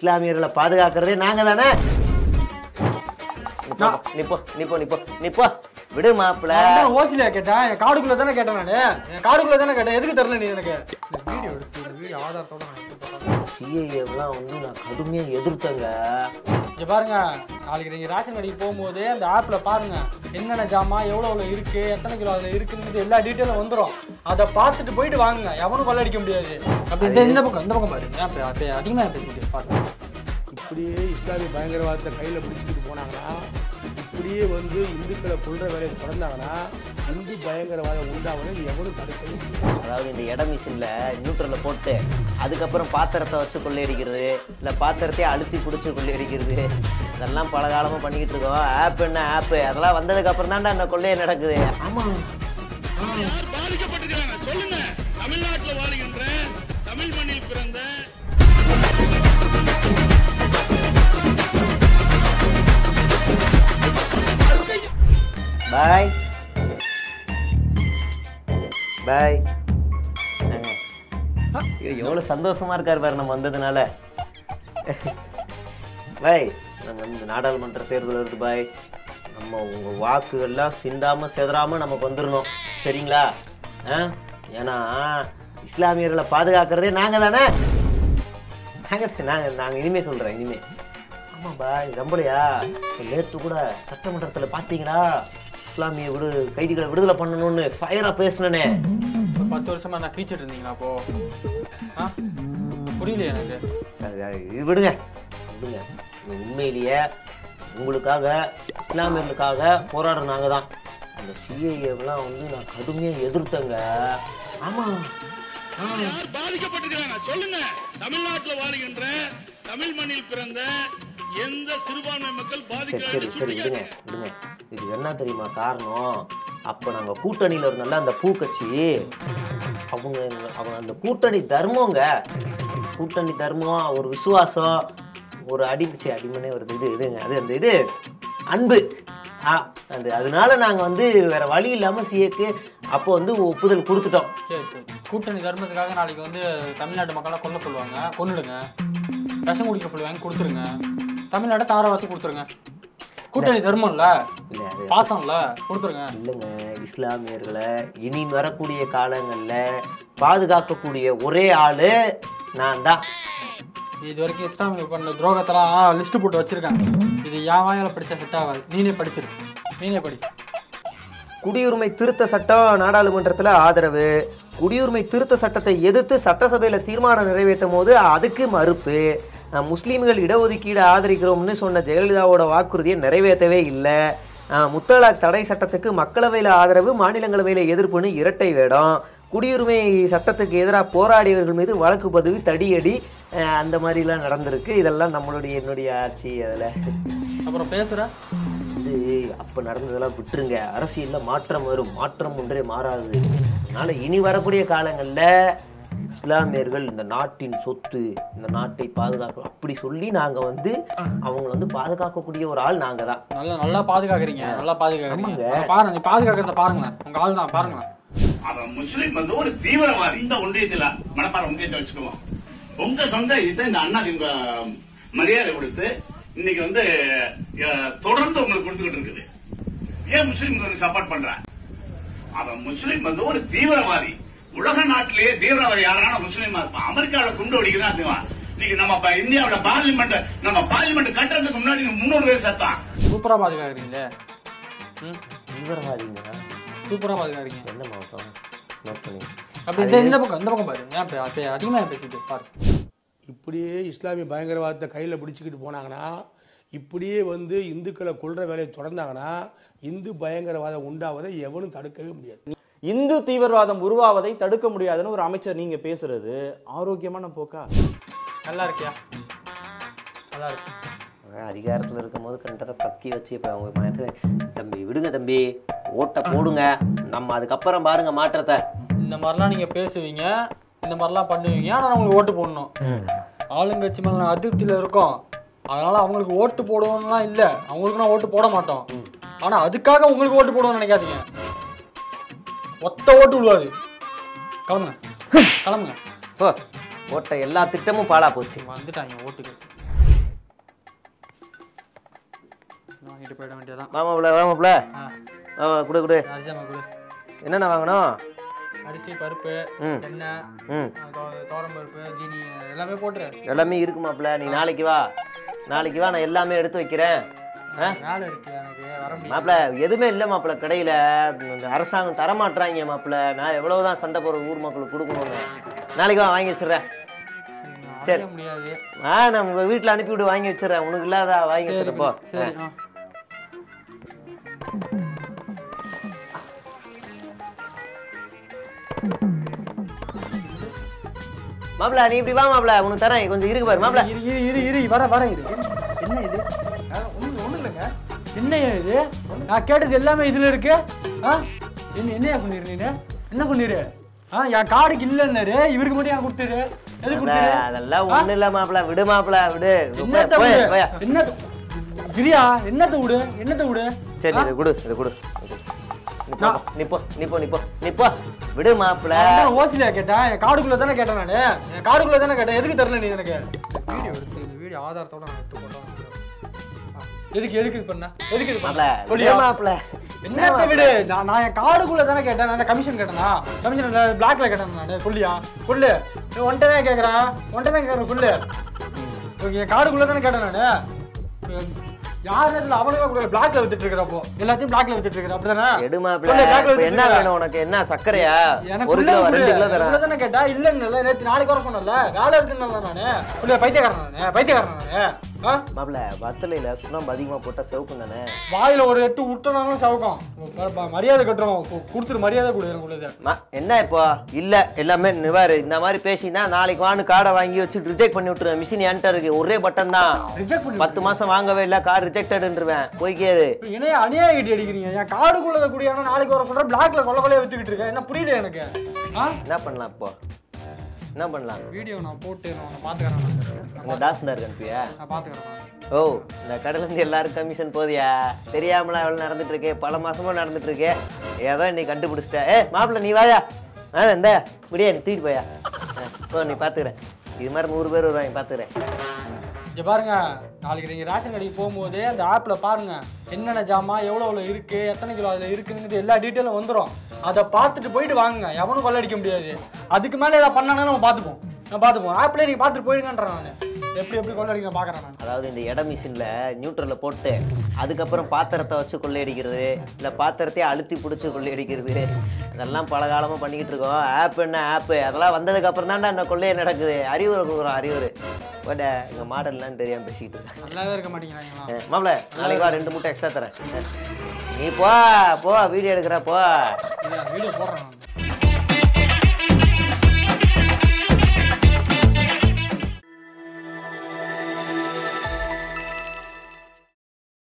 இஸ்லாமியர்களை பாதுகாக்கிறதே நாங்க தானே நிப்போ நிப்போ நிப்போ நிப்போ விடு மாப்பிள நான் ஓசிலியா கேட்டேன் என் காடுக்குள்ள தானே கேட்டேன் நானு என் காடுக்குள்ள தானே கேட்டேன் எதுக்கு தெரியல நீ எனக்கு இந்த வீடியோ எடுத்து இந்த வீடியோ ஆதாரத்தோட நான் எடுத்து போடுறேன். சிஏஏலாம் வந்து நான் கடுமையா எதிர்த்தேங்க இங்க பாருங்க நாளைக்கு நீங்க ரேஷன் கடைக்கு போகும்போது அந்த ஆப்ல பாருங்க என்னென்ன ஜாமா எவ்வளவு எவ்வளவு இருக்கு எத்தனை கிலோ அதுல இருக்குன்னு எல்லா டீட்டெயிலும் வந்துரும் அதை பார்த்துட்டு போயிட்டு வாங்குங்க எவனும் கொள்ளடிக்க முடியாது அப்படி இந்த இந்த பக்கம் இந்த பக்கம் பாருங்க அப்ப அப்ப அதிகமா பேசிட்டு பாருங்க இப்படியே இஸ்லாமிய பயங்கரவாதத்தை கையில் பிடிச்சிக்கிட்டு போனாங்கன்னா இப்படியே வந்து இந்துக்களை கொள்ற வேலையை தொடர்ந்தாங்கன்னா இந்து பயங்கரவாதம் உண்டாவதை எவனும் தடுக்கவே முடியாது அதாவது இந்த இட மிஷின்ல நியூட்ரல்ல போட்டு அதுக்கப்புறம் பாத்திரத்தை வச்சு கொள்ளையடிக்கிறது இல்ல பாத்திரத்தையே அழுத்தி பிடிச்சி கொள்ளையடிக்கிறது இதெல்லாம் பல காலமா பண்ணிக்கிட்டு இருக்கோம் ஆப் என்ன ஆப் அதெல்லாம் வந்ததுக்கு அப்புறம் தான்டா இந்த கொள்ளைய நடக்குது ஆமா யார் பாதிக்கப்பட்டிருக்கிறாங்க சொல்லுங்க தமிழ்நாட்டுல வாழ்கின்ற தமிழ் மண்ணில் பிறந்த பாய் பாய் எவ்வளவு சந்தோஷமா இருக்காரு பாரு நம்ம வந்ததுனால பாய் நாங்கள் இந்த நாடாளுமன்ற தேர்தல் வருது பாய் நம்ம உங்க வாக்குகள்லாம் சிந்தாம செதறாம நமக்கு வந்துடணும் சரிங்களா ஆ ஏன்னா இஸ்லாமியர்களை பாதுகாக்கிறதே நாங்க தானே நாங்க நாங்க நாங்க இனிமே சொல்றேன் இனிமே ஆமா பாய் ரம்பலையா நேத்து கூட சட்டமன்றத்துல பாத்தீங்களா இஸ்லாமிய விடு கைதிகளை விடுதலை பண்ணணும்னு ஃபயரா பேசுனனே ஒரு பத்து வருஷமா நான் கீச்சிட்டு இருந்தீங்களா அப்போ ஆ? புரியல எனக்கு அது- அது இது விடுங்க விடுங்க இது உண்மையிலேயே உங்களுக்காக இஸ்லாமியர்களுக்காக போராடுற நாங்க தான் அந்த சிஏஏவெல்லாம் வந்து நான் கடுமையா எதிர்த்தேங்க ஆமா யார் பாதிக்கப்பட்டிருக்கிறாங்க சொல்லுங்க தமிழ்நாட்டுல வாழ்கின்ற தமிழ் மண்ணில் பிறந்த எந்த சிறுபான்மை மக்கள் சரி சரி பாதிக்கிறார்கள் சரி விடுங்க விடுங்க இது என்ன தெரியுமா காரணம் அப்ப நாங்க கூட்டணியில இருந்தோம்ல அந்த பூக்கட்சி அவங்க எங்க- அவங்க அந்த கூட்டணி தர்மங்க கூட்டணி தர்மம் ஒரு விசுவாசம் ஒரு அடிமிச்சு அடிமனே வருது இது இதுங்க அது அந்த இது அன்பு ஆ, அது அதனால நாங்க வந்து வேற வழி இல்லாம சிஏக்கு அப்போ வந்து ஒப்புதல் கொடுத்துட்டோம் சரி சரி கூட்டணி தர்மத்துக்காக நாளைக்கு வந்து தமிழ்நாட்டு மக்களை கொல்ல சொல்லுவாங்க கொன்னுடுங்க விஷம் குடிக்க சொல்லுவாங்க கொடுத்துருங்க தமிழ்நாட்டை தாராவாத்தி கொடுத்துருங்க கூட்டணி தர்மம்ல இல்ல அது பாசம்ல கொடுத்துருங்க இல்லைங்க இஸ்லாமியர்களை இனி வரக்கூடிய காலங்கள்ல பாதுகாக்கக்கூடிய ஒரே ஆளு நான் தான் இது வரைக்கும் இஸ்லாமியர்கள் பண்ண துரோகத்தெல்லாம் லிஸ்ட் போட்டு வச்சிருக்காங்க இது என் வாயால படிச்சா செட் ஆகாது நீனே படிச்சிரு நீனே படி குடியுரிமை திருத்த சட்டம் நாடாளுமன்றத்தில் ஆதரவு குடியுரிமை திருத்த சட்டத்தை எதிர்த்து சட்டசபையில் தீர்மானம் நிறைவேற்றும் போது அதுக்கு மறுப்பு அஹ் முஸ்லீம்கள் இடஒதுக்கீடு ஆதரிக்கிறோம்னு சொன்ன ஜெயலலிதாவோட வாக்குறுதியை நிறைவேற்றவே இல்லை அஹ் முத்தலாக் தடை சட்டத்துக்கு மக்களவையில் ஆதரவு மாநிலங்களவையில் எதிர்ப்புன்னு இரட்டை வேடம் குடியுரிமை சட்டத்துக்கு எதிராக போராடியவர்கள் மீது வழக்கு பதிவு தடியடி அஹ் அந்த மாதிரிலாம் நடந்திருக்கு இதெல்லாம் நம்மளுடைய என்னுடைய ஆட்சி அதில் அப்புறம் பேசுற இது அப்ப நடந்ததெல்லாம் விட்டுருங்க அரசியல்ல மாற்றம் வரும் மாற்றம் ஒன்றே மாறாது அதனால இனி வரக்கூடிய காலங்கள்ல இஸ்லாமியர்கள் இந்த நாட்டின் சொத்து இந்த நாட்டை பாதுகாக்க அப்படி சொல்லி நாங்க வந்து அவங்கள வந்து பாதுகாக்கக்கூடிய ஒரு ஆள் நாங்க தான் நல்லா நல்லா பாதுகாக்கிறீங்க நல்லா பாதுகாக்கிறீங்க ஆமாங்க. அதை பாருங்க நீ பாதுகாக்கிறத பாருங்களேன் உங்க ஆள் தான் பாருங்களேன் அவன் முஸ்லீம் வந்து ஒரு தீவிரவாதி இந்த ஒன்றியத்துல மணப்பாறை ஒன்றியத்தை வச்சுக்குவோம் உங்க சொந்த இதை இந்த அண்ணா உங்க மரியாதை கொடுத்து இன்னைக்கு வந்து அஹ், தொடர்ந்து உங்களுக்கு கொடுத்துக்கிட்டு இருக்குது ஏன் முஸ்லீம் வந்து சப்போர்ட் பண்ற அவன் முஸ்லீம் வந்து ஒரு தீவிரவாதி உலக நாட்டிலேயே தீவிரவாதி யாரான முஸ்லீமா இருப்பான் அமெரிக்காவில குண்டு வெடிக்கதான் அதுவான் இன்னைக்கு நம்ம ப- இந்தியாவுல பார்லிமெண்ட் நம்ம பார்லிமெண்ட் கட்டுறதுக்கு முன்னாடி முன்னூறு பேர் செத்தான் சூப்பரா பாதுகாக்கிறீங்களே ம் தீவிரவாதிங்க சூப்பரா பாதுகாக்கிறீங்க எந்த மாவட்டம் நோட் பண்ணி அப்படி இந்த இந்த பக்கம் இந்த பக்கம் பாரு ஏன் பே- அப்ப அதிகமா ஏன் பேசிட்டு பாரு இப்படியே இஸ்லாமிய பயங்கரவாதத்தை கையில் பிடிச்சிக்கிட்டு போனாங்கன்னா இப்படியே வந்து இந்துக்களை கொள்ற வேலையை தொடர்ந்தாங்கன்னா இந்து பயங்கரவாதம் உண்டாவதை எவனும் தடுக்கவே முடியாது இந்து தீவிரவாதம் உருவாவதை தடுக்க முடியாதுன்னு ஒரு அமைச்சர் நீங்க பேசுறது ஆரோக்கியமான போக்கா நல்லா இருக்கியா நல்லா இருக்கு அவன் அதிகாரத்துல இருக்கும் போது கண்டதை கக்கி வச்சு இப்போ அவங்க மனசுல, தம்பி விடுங்க தம்பி ஓட்டை போடுங்க நம்ம அதுக்கப்புறம் பாருங்க மாற்றத்தை இந்த மாதிரிலாம் நீங்க பேசுவீங்க இந்த மாதிரிலாம் பண்ணுவீங்க ஆனா உங்களுக்கு ஓட்டு போடணும் ஆளுங்கட்சி மேல நான் அதிருப்தியில இருக்கோம் அதனால அவங்களுக்கு ஓட்டு போடுவோம்லாம் இல்ல அவங்களுக்கு நான் ஓட்டு போட மாட்டோம் ஆனா அதுக்காக உங்களுக்கு ஓட்டு போடுவோம்னு நினைக்காதீங்க ஒத்த ஓட்டு விழுவாது கிளம்புங்க கிளம்புங்க போ ஓட்ட எல்லா திட்டமும் பாழா போச்சு வந்துட்டாங்க ஓட்டுக்கு வாங்கிட்டு போயிட வேண்டியதான் வாமாப்ல வாமாப்ல ஆ ஆ குடு குடு அரிசியாமா கொடு என்னென்ன வாங்கணும் அரிசி பருப்பு ம். எண்ணெய் ம் ஆ, தோ- துவரம் பருப்பு ஜீனி எல்லாமே போட்டுரு எல்லாமே இருக்கு மாப்ள நீ நாளைக்கு வா நாளைக்கு வா நான் எல்லாமே எடுத்து வைக்கிறேன் ஆ வேலை இருக்கு எனக்கு வர முடியும் மாப்ள எதுவுமே இல்லை மாப்ள கடையில் இந்த அரசாங்கம் தரமாட்டுறாங்க மாப்ள நான் எவ்வளவுதான் சண்டை போடுற ஊர் மக்களுக்கு கொடுக்கணும்னு நாளைக்கு வா வாங்கி வச்சிடுறேன் அடைய முடியாது ஆ நான் உங்கள் வீட்டில் அனுப்பிவிட்டு வாங்கி வச்சிடுறேன் உனக்கு இல்லாதா வாங்கி சரி வச்சிருப்போ சரி ஆ மாப்ள நீ இப்படி வா மாப்ள உனக்கு தரேன் கொஞ்சம் இருக்கு பாரு மாப்ள இரு இரு இரு இரு வர வர இரு என்ன இது ஒண்ணு ஒண்ணு இல்லைங்க என்ன இது நான் கேட்டது எல்லாமே இதுல இருக்கு ஆ என்ன என்னையா பண்ணிரு நீனு என்ன பண்ணிரு ஆ என் கார்டுக்கு இல்லைன்னாரு இவருக்கு மட்டும் ஏன் கொடுத்துரு எது மாப்ள, கொடுத்துரு அதெல்லாம் ஒண்ணு இல்ல மாப்ள விடு மாப்ள விடு என்னத்த போய், விடு போய். என்னத்த கிரியா என்னத்த விடு என்னத்த விடு சரி இது கொடு இது கொடு நீ போ நீ போ நீ போ நீ போ விடு மாப்ள நான் ஓசிலியா கேட்டேன் என் கார்டுக்குள்ள தானே கேட்டேன் நானு என் கார்டுக்குள்ள தானே கேட்டேன் எதுக்கு தரல நீ எனக்கு வீடியோ எடுத்து இந்த வீடியோ ஆதாரத்தோட நான் எடுத்து போட்டோம் எதுக்கு எதுக்கு இது பண்ண எதுக்கு இது மாப்ள பண்ண விடு சொல்லியா மாப்ள என்னத்த விடு நான் நான் என் கார்டுக்குள்ள தானே கேட்டேன் நான் கமிஷன் கேட்டேனா கமிஷன் பிளாக்ல கேட்டேன் நான் சொல்லியா சொல்லு நீ ஒன்ட்ட தான் கேட்குறேன் ஒன்ட்ட தான் கேட்குறேன் சொல்லு ஓகே என் கார்டுக்குள்ள தானே கேட்டேன் நான் யார் நேரத்தில் அவனுக்கு பிளாக்ல வித்துட்டு இருக்கிறப்போ எல்லாத்தையும் பிளாக்ல வித்துட்டு இருக்கிற அப்படிதானே எடு மாப்ள சொல்லு, black ல இப்ப என்ன வித்துட்டு வேணும் உனக்கு என்ன சர்க்கரையா எனக்கு ஒரு உள்ள கிலோ கொடு. ரெண்டு கிலோ உள்ள தரேன் தானே கேட்டா இல்லன்னு நேத்து நாளைக்கு வர சொன்னல வேலை இருக்குன்னு நானு உள்ள பைத்தியக்காரன் நானு பைத்தியக்காரன் நானு ஆ? மாப்ள வத்தலையில சுண்ணாம்பு அதிகமா போட்டா செவக்கும் தானே வாயில ஒரு எட்டு விட்டனாலும் சவுக்கம் ப- ப- மரியாதை கட்டுறோம் கு- கொடுத்துரு மரியாதை கொடு எனக்கு உள்ளது மா, என்ன இப்போ இல்ல எல்லாமே நிவாரு இந்த மாதிரி பேசினா நாளைக்கு வான்னு கார்டை வாங்கி வச்சு ரிஜெக்ட் பண்ணி விட்டுருவேன் மிஷின் என்கிட்ட இருக்கு ஒரே பட்டன் தான் ரிஜெக்ட் பண்ணி பத்து மாசம் வாங்கவே இல்ல கார் ரிஜெக்டட்ன்றுவேன் போய்க்கேது என்னைய அநியாயம் கட்டி அடிக்கிறீங்க என் கார்டுக்குள்ளத கூடியான நாளைக்கு வர சொல்ற பிளாக்ல கொல்ல கொலையா வித்துக்கிட்டு இருக்கேன் என்ன புரியல எனக்கு ஆ என்ன பண்ணலாம் இப்போ என்ன பண்ணலாம் வீடியோ நான் போட்டு நான் பாத்துக்கிறேன் நான். உங்க தாஸ்தாருக்கு அனுப்பியா நான் பாத்துக்கிறேன் நான். ஓ இந்த கடையில இருந்து எல்லாரும் கமிஷன் போதியா தெரியாமலாம் எவ்வளவு நடந்துட்டு இருக்கு பல மாசமா நடந்துட்டு இருக்கு ஏதோ நீ கண்டுபிடிச்சிட்ட ஏ மாப்பிள்ள நீ வாயா ஆ இந்த முடியா நீ தூக்கிட்டு போயா ஆ, போ நீ பாத்துக்கிறேன் இது மாதிரி நூறு பேர் வருவாங்க பாத்துக்கிறேன் இங்க பாருங்க நாளைக்கு நீங்க ரேஷன் கடைக்கு போகும்போது அந்த ஆப்ல பாருங்க என்னென்ன ஜாமா எவ்வளவு எவ்வளவு இருக்கு எத்தனை கிலோ அதுல இருக்குங்கிறது எல்லா டீட்டெயிலும் வந்துரும் அதை பார்த்துட்டு போயிட்டு வாங்குங்க எவனும் கொள்ளடிக்க முடியாது அதுக்கு மேல ஏதாவது பண்ணானா நம்ம பார்த்துப்போம் நான் பார்த்துப்போம் ஆப்லேயே நீங்க பார்த்துட்டு போயிடுங்கன்றேன் நான் எப்படி எப்படி கொள்ளடிக்க நான் பார்க்கறேன் நான் அதாவது இந்த இட மிஷினில் நியூட்ரலில் போட்டு அதுக்கப்புறம் பாத்திரத்தை வச்சு கொள்ளையடிக்கிறது இல்லை பாத்திரத்தையே அழுத்தி பிடிச்சி கொள்ளையடிக்கிறது அதெல்லாம் பல காலமாக பண்ணிக்கிட்டு இருக்கோம் ஆப் என்ன ஆப்பு அதெல்லாம் வந்ததுக்கப்புறம் தான்டா அந்த கொள்ளையை நடக்குது அறிவுரை கொடுக்குறோம் அறிவுரை பட் எங்கள் மாடல்லாம் தெரியாமல் பேசிக்கிட்டு இருக்கேன் நல்லாவே இருக்க மாட்டேங்கிறாங்களா மாப்பிள நாளைக்கு வா ரெண்டு மூட்டை எக்ஸ்ட்ரா தரேன் நீ போ போ வீடியோ எடுக்கிற போ வீடியோ போடுறேன் நான்